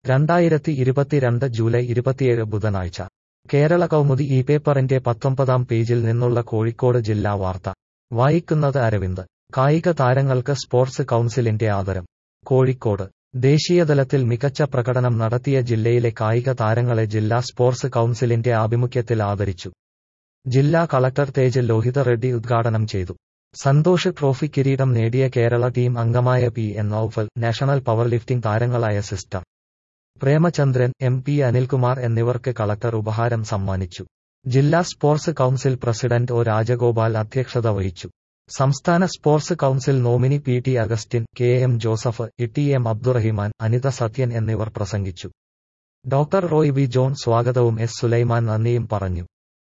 രണ്ടായിരത്തി ഇരുപത്തിരണ്ട് ജൂലൈ ഇരുപത്തിയേഴ് ബുധനാഴ്ച കേരള കൗമുദി ഈ പേപ്പറിന്റെ പത്തൊമ്പതാം പേജിൽ നിന്നുള്ള കോഴിക്കോട് ജില്ലാ വാർത്ത വായിക്കുന്നത് അരവിന്ദ് കായിക താരങ്ങൾക്ക് സ്പോർട്സ് കൗൺസിലിന്റെ ആദരം കോഴിക്കോട് ദേശീയതലത്തിൽ മികച്ച പ്രകടനം നടത്തിയ ജില്ലയിലെ കായിക താരങ്ങളെ ജില്ലാ സ്പോർട്സ് കൗൺസിലിന്റെ ആഭിമുഖ്യത്തിൽ ആദരിച്ചു ജില്ലാ കളക്ടർ തേജ് ലോഹിത റെഡ്ഡി ഉദ്ഘാടനം ചെയ്തു സന്തോഷ് ട്രോഫി കിരീടം നേടിയ കേരള ടീം അംഗമായ P N Aufal national power lifting താരങ്ങളായ sister Premachandran M P Anilkumar എന്നിവർക്ക് കളക്ടർ ഉപഹാരം സമ്മാനിച്ചു ജില്ലാ sports council president O Rajagopal അധ്യക്ഷത വഹിച്ചു സംസ്ഥാന sports council nominee P T Augustine K M Joseph E M Abdurahiman Anitha Sathyan എന്നിവർ പ്രസംഗിച്ചു ഡോക്ടർ റോയ് വി ജോൺ സ്വാഗതവും എസ് സുലൈമാൻ നന്ദിയും പറഞ്ഞു